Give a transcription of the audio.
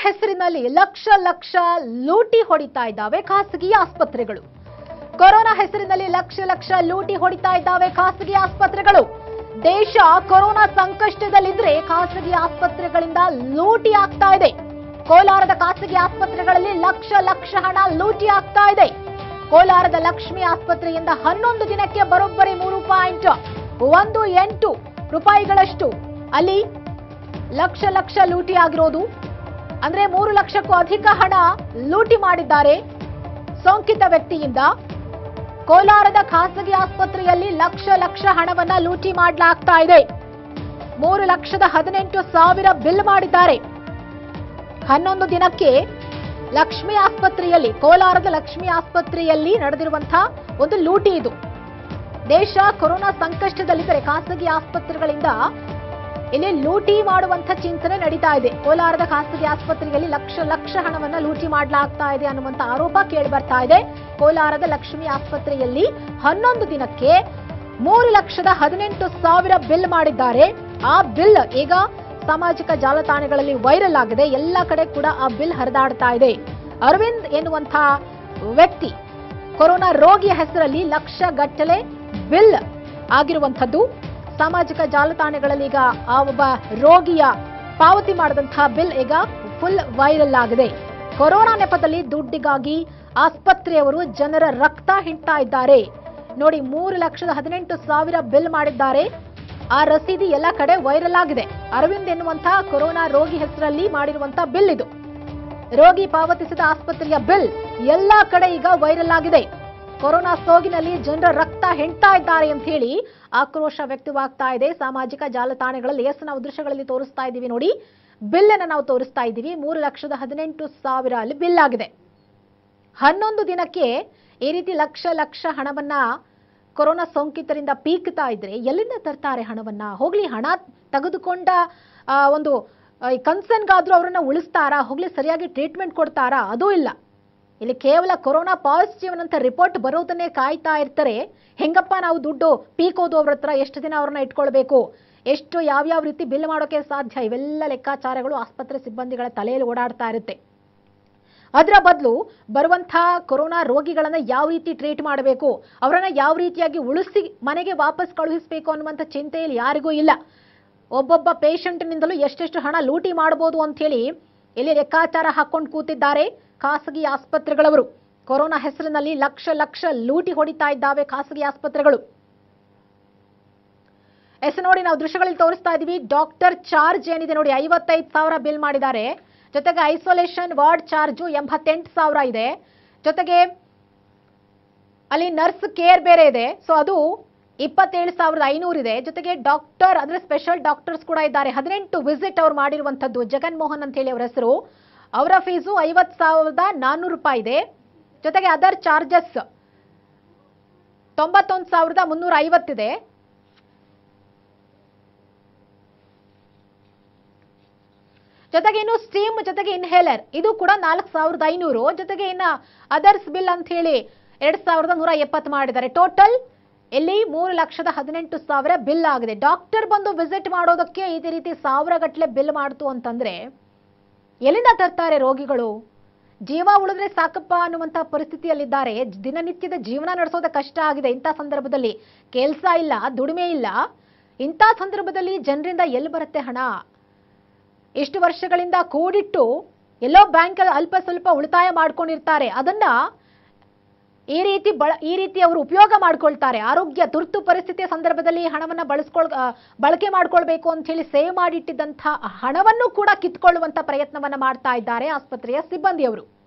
ಹೆಸರಿನಲ್ಲಿ ಲಕ್ಷ ಲಕ್ಷ ಲೂಟಿ ಹೊಡಿತಾ ಇದ್ದಾವೆ ಖಾಸಗಿ ಆಸ್ಪತ್ರೆಗಳು ಕೊರೋನಾ ಹೆಸರಿನಲ್ಲಿ ಲಕ್ಷ ಲಕ್ಷ ಲೂಟಿ ಹೊಡಿತಾ ಇದ್ದಾವೆ ಖಾಸಗಿ ಆಸ್ಪತ್ರೆಗಳು ದೇಶ ಕೊರೋನಾ ಸಂಕಷ್ಟದಲ್ಲಿದ್ರೆ ಖಾಸಗಿ ಆಸ್ಪತ್ರೆಗಳಿಂದ ಲೂಟಿ ಆಗ್ತಾ ಇದೆ ಕೋಲಾರದ ಖಾಸಗಿ ಆಸ್ಪತ್ರೆಗಳಲ್ಲಿ ಲಕ್ಷ ಲಕ್ಷ ಹಣ ಲೂಟಿ ಆಗ್ತಾ ಇದೆ ಕೋಲಾರದ ಲಕ್ಷ್ಮಿ ಆಸ್ಪತ್ರೆಯಿಂದ ಹನ್ನೊಂದು ದಿನಕ್ಕೆ ಬರೋಬ್ಬರಿ ಮೂರು ಪಾಯಿಂಟ್ ಒಂದು ಎಂಟು ರೂಪಾಯಿಗಳಷ್ಟು ಅಲ್ಲಿ ಲಕ್ಷ ಲಕ್ಷ ಲೂಟಿ ಆಗಿರೋದು ಅಂದ್ರೆ ಮೂರು ಲಕ್ಷಕ್ಕೂ ಅಧಿಕ ಹಣ ಲೂಟಿ ಮಾಡಿದ್ದಾರೆ ಸೋಂಕಿತ ವ್ಯಕ್ತಿಯಿಂದ ಕೋಲಾರದ ಖಾಸಗಿ ಆಸ್ಪತ್ರೆಯಲ್ಲಿ ಲಕ್ಷ ಲಕ್ಷ ಹಣವನ್ನ ಲೂಟಿ ಮಾಡಲಾಗ್ತಾ ಇದೆ ಮೂರು ಲಕ್ಷದ ಹದಿನೆಂಟು ಸಾವಿರ ಬಿಲ್ ಮಾಡಿದ್ದಾರೆ ಹನ್ನೊಂದು ದಿನಕ್ಕೆ ಲಕ್ಷ್ಮಿ ಆಸ್ಪತ್ರೆಯಲ್ಲಿ ಕೋಲಾರದ ಲಕ್ಷ್ಮಿ ಆಸ್ಪತ್ರೆಯಲ್ಲಿ ನಡೆದಿರುವಂತಹ ಒಂದು ಲೂಟಿ ಇದು ದೇಶ ಕೊರೋನಾ ಸಂಕಷ್ಟದಲ್ಲಿದ್ದರೆ ಖಾಸಗಿ ಆಸ್ಪತ್ರೆಗಳಿಂದ ಇಲ್ಲಿ ಲೂಟಿ ಮಾಡುವಂತ ಚಿಂತನೆ ನಡೀತಾ ಇದೆ ಕೋಲಾರದ ಖಾಸಗಿ ಆಸ್ಪತ್ರೆಯಲ್ಲಿ ಲಕ್ಷ ಲಕ್ಷ ಹಣವನ್ನ ಲೂಟಿ ಮಾಡಲಾಗ್ತಾ ಇದೆ ಅನ್ನುವಂತ ಆರೋಪ ಕೇಳಿ ಬರ್ತಾ ಇದೆ ಕೋಲಾರದ ಲಕ್ಷ್ಮಿ ಆಸ್ಪತ್ರೆಯಲ್ಲಿ ಹನ್ನೊಂದು ದಿನಕ್ಕೆ ಮೂರು ಲಕ್ಷದ ಹದಿನೆಂಟು ಸಾವಿರ ಬಿಲ್ ಮಾಡಿದ್ದಾರೆ ಆ ಬಿಲ್ ಈಗ ಸಾಮಾಜಿಕ ಜಾಲತಾಣಗಳಲ್ಲಿ ವೈರಲ್ ಆಗಿದೆ ಎಲ್ಲ ಕಡೆ ಕೂಡ ಆ ಬಿಲ್ ಹರಿದಾಡ್ತಾ ಇದೆ ಅರವಿಂದ್ ಎನ್ನುವಂಥ ವ್ಯಕ್ತಿ ಕೊರೋನಾ ರೋಗಿಯ ಹೆಸರಲ್ಲಿ ಲಕ್ಷ ಗಟ್ಟಲೆ ಬಿಲ್ ಆಗಿರುವಂಥದ್ದು ಸಾಮಾಜಿಕ ಜಾಲತಾಣಗಳಲ್ಲಿ ಈಗ ಆ ಒಬ್ಬ ರೋಗಿಯ ಪಾವತಿ ಮಾಡಿದಂತಹ ಬಿಲ್ ಈಗ ಫುಲ್ ವೈರಲ್ ಆಗಿದೆ ಕೊರೋನಾ ನೆಪದಲ್ಲಿ ದುಡ್ಡಿಗಾಗಿ ಆಸ್ಪತ್ರೆಯವರು ಜನರ ರಕ್ತ ಹಿಂಡ್ತಾ ಇದ್ದಾರೆ ನೋಡಿ ಮೂರು ಲಕ್ಷದ ಹದಿನೆಂಟು ಸಾವಿರ ಬಿಲ್ ಮಾಡಿದ್ದಾರೆ ಆ ರಸೀದಿ ಎಲ್ಲ ಕಡೆ ವೈರಲ್ ಆಗಿದೆ ಅರವಿಂದ್ ಎನ್ನುವಂತಹ ಕೊರೋನಾ ರೋಗಿ ಹೆಸರಲ್ಲಿ ಮಾಡಿರುವಂತಹ ಬಿಲ್ ಇದು ರೋಗಿ ಪಾವತಿಸಿದ ಆಸ್ಪತ್ರೆಯ ಬಿಲ್ ಎಲ್ಲಾ ಕಡೆ ಈಗ ವೈರಲ್ ಆಗಿದೆ ಕೊರೋನಾ ಸೋಗಿನಲ್ಲಿ ಜನರ ರಕ್ತ ಹೆಣ್ತಾ ಇದ್ದಾರೆ ಅಂತ ಹೇಳಿ ಆಕ್ರೋಶ ವ್ಯಕ್ತವಾಗ್ತಾ ಇದೆ ಸಾಮಾಜಿಕ ಜಾಲತಾಣಗಳಲ್ಲಿ ಎಸ್ ನಾವು ದೃಶ್ಯಗಳಲ್ಲಿ ತೋರಿಸ್ತಾ ಇದ್ದೀವಿ ನೋಡಿ ಬಿಲ್ ಅನ್ನ ನಾವು ತೋರಿಸ್ತಾ ಇದ್ದೀವಿ ಮೂರು ಲಕ್ಷದ ಹದಿನೆಂಟು ಸಾವಿರ ಅಲ್ಲಿ ಬಿಲ್ ಆಗಿದೆ ಹನ್ನೊಂದು ದಿನಕ್ಕೆ ಈ ರೀತಿ ಲಕ್ಷ ಲಕ್ಷ ಹಣವನ್ನ ಕೊರೋನಾ ಸೋಂಕಿತರಿಂದ ಪೀಕ್ತಾ ಇದ್ರೆ ಎಲ್ಲಿಂದ ತರ್ತಾರೆ ಹಣವನ್ನ ಹೋಗ್ಲಿ ಹಣ ತೆಗೆದುಕೊಂಡ ಆ, ಒಂದು ಕನ್ಸರ್ನ್ಗಾದ್ರೂ ಅವರನ್ನ ಉಳಿಸ್ತಾರಾ ಹೋಗ್ಲಿ ಸರಿಯಾಗಿ ಟ್ರೀಟ್ಮೆಂಟ್ ಕೊಡ್ತಾರಾ ಅದೂ ಇಲ್ಲ ಇಲ್ಲಿ ಕೇವಲ ಕೊರೋನಾ ಪಾಸಿಟಿವ್ ಅಂತ ರಿಪೋರ್ಟ್ ಬರೋದನ್ನೇ ಕಾಯ್ತಾ ಇರ್ತಾರೆ ಹೆಂಗಪ್ಪ ನಾವು ದುಡ್ಡು ಪೀಕೋದು ಅವ್ರ ಹತ್ರ ಎಷ್ಟು ದಿನ ಅವ್ರನ್ನ ಇಟ್ಕೊಳ್ಬೇಕು ಎಷ್ಟು ಯಾವ್ಯಾವ ರೀತಿ ಬಿಲ್ ಮಾಡೋಕೆ ಸಾಧ್ಯ ಇವೆಲ್ಲ ಲೆಕ್ಕಾಚಾರಗಳು ಆಸ್ಪತ್ರೆ ಸಿಬ್ಬಂದಿಗಳ ತಲೆಯಲ್ಲಿ ಓಡಾಡ್ತಾ ಇರುತ್ತೆ ಅದರ ಬದಲು ಬರುವಂಥ ಕೊರೋನಾ ರೋಗಿಗಳನ್ನ ಯಾವ ರೀತಿ ಟ್ರೀಟ್ ಮಾಡಬೇಕು ಅವರನ್ನ ಯಾವ ರೀತಿಯಾಗಿ ಉಳಿಸಿ ಮನೆಗೆ ವಾಪಸ್ ಕಳುಹಿಸಬೇಕು ಅನ್ನುವಂಥ ಚಿಂತೆಯಲ್ಲಿ ಯಾರಿಗೂ ಇಲ್ಲ ಒಬ್ಬೊಬ್ಬ ಪೇಷಂಟ್ನಿಂದಲೂ ಎಷ್ಟೆಷ್ಟು ಹಣ ಲೂಟಿ ಮಾಡಬಹುದು ಅಂತ ಹೇಳಿ ಇಲ್ಲಿ ಲೆಕ್ಕಾಚಾರ ಹಾಕೊಂಡು ಕೂತಿದ್ದಾರೆ ಖಾಸಗಿ ಆಸ್ಪತ್ರೆಗಳವರು ಕೊರೋನಾ ಹೆಸರಿನಲ್ಲಿ ಲಕ್ಷ ಲಕ್ಷ ಲೂಟಿ ಹೊಡಿತಾ ಇದ್ದಾವೆ ಖಾಸಗಿ ಆಸ್ಪತ್ರೆಗಳು ಎಸ್ ನೋಡಿ ನಾವು ದೃಶ್ಯಗಳಲ್ಲಿ ತೋರಿಸ್ತಾ ಇದೀವಿ ಡಾಕ್ಟರ್ ಚಾರ್ಜ್ ಏನಿದೆ ನೋಡಿ ಐವತ್ತೈದು ಸಾವಿರ ಬಿಲ್ ಮಾಡಿದ್ದಾರೆ ಜೊತೆಗೆ ಐಸೋಲೇಷನ್ ವಾರ್ಡ್ ಚಾರ್ಜು ಎಂಬತ್ತೆಂಟು ಸಾವಿರ ಇದೆ ಜೊತೆಗೆ ಅಲ್ಲಿ ನರ್ಸ್ ಕೇರ್ ಬೇರೆ ಇದೆ ಸೊ ಅದು ಇಪ್ಪತ್ತೇಳು ಸಾವಿರದ ಐನೂರು ಇದೆ ಜೊತೆಗೆ ಡಾಕ್ಟರ್ ಅಂದ್ರೆ ಸ್ಪೆಷಲ್ ಡಾಕ್ಟರ್ಸ್ ಕೂಡ ಇದ್ದಾರೆ ಹದಿನೆಂಟು ವಿಸಿಟ್ ಅವ್ರು ಮಾಡಿರುವಂತದ್ದು ಜಗನ್ ಮೋಹನ್ ಅಂತ ಹೇಳಿ ಅವರ ಹೆಸರು ಅವರ ಫೀಸು ಐವತ್ತು ಸಾವಿರದ ನಾನ್ನೂರು ರೂಪಾಯಿ ಇದೆ ಜೊತೆಗೆ ಅದರ್ ಚಾರ್ಜಸ್ ತೊಂಬತ್ತೊಂದು ಸಾವಿರದ ಮುನ್ನೂರ ಐವತ್ತಿದೆ ಜೊತೆಗೆ ಇನ್ನು ಸ್ಟೀಮ್ ಜೊತೆಗೆ ಇನ್ಹೇಲರ್ ಇದು ಕೂಡ ನಾಲ್ಕು ಸಾವಿರದ ಐನೂರು ಜೊತೆಗೆ ಇನ್ನ ಅದರ್ಸ್ ಬಿಲ್ ಅಂತ ಹೇಳಿ ಎರಡ್ ಸಾವಿರದ ನೂರ ಎಪ್ಪತ್ತು ಮಾಡಿದ್ದಾರೆ ಟೋಟಲ್ ಇಲ್ಲಿ ಮೂರು ಲಕ್ಷದ ಹದಿನೆಂಟು ಸಾವಿರ ಬಿಲ್ ಆಗಿದೆ ಡಾಕ್ಟರ್ ಬಂದು ವಿಸಿಟ್ ಮಾಡೋದಕ್ಕೆ ಇದೇ ರೀತಿ ಸಾವಿರ ಗಟ್ಟಲೆ ಬಿಲ್ ಮಾಡ್ತು ಅಂತಂದ್ರೆ ಎಲ್ಲಿಂದ ತರ್ತಾರೆ ರೋಗಿಗಳು ಜೀವ ಉಳಿದ್ರೆ ಸಾಕಪ್ಪ ಅನ್ನುವಂತ ಪರಿಸ್ಥಿತಿಯಲ್ಲಿದ್ದಾರೆ ದಿನನಿತ್ಯದ ಜೀವನ ನಡೆಸೋದ ಕಷ್ಟ ಆಗಿದೆ ಇಂಥ ಸಂದರ್ಭದಲ್ಲಿ ಕೆಲಸ ಇಲ್ಲ ದುಡಿಮೆ ಇಲ್ಲ ಇಂಥ ಸಂದರ್ಭದಲ್ಲಿ ಜನರಿಂದ ಎಲ್ಲಿ ಬರುತ್ತೆ ಹಣ ಇಷ್ಟು ವರ್ಷಗಳಿಂದ ಕೂಡಿಟ್ಟು ಎಲ್ಲೋ ಬ್ಯಾಂಕ್ ಅಲ್ಪ ಸ್ವಲ್ಪ ಉಳಿತಾಯ ಮಾಡ್ಕೊಂಡಿರ್ತಾರೆ ಅದನ್ನ ಈ ರೀತಿ ಬಳ ಈ ರೀತಿ ಅವರು ಉಪಯೋಗ ಮಾಡ್ಕೊಳ್ತಾರೆ ಆರೋಗ್ಯ ತುರ್ತು ಪರಿಸ್ಥಿತಿಯ ಸಂದರ್ಭದಲ್ಲಿ ಹಣವನ್ನ ಬಳಸ್ಕೊಳ್ ಆ, ಬಳಕೆ ಮಾಡ್ಕೊಳ್ಬೇಕು ಅಂತ ಹೇಳಿ ಸೇವ್ ಮಾಡಿಟ್ಟಿದ್ದಂಥ ಹಣವನ್ನು ಕೂಡ ಕಿತ್ಕೊಳ್ಳುವಂತ ಪ್ರಯತ್ನವನ್ನ ಮಾಡ್ತಾ ಇದ್ದಾರೆ ಆಸ್ಪತ್ರೆಯ ಸಿಬ್ಬಂದಿಯವರು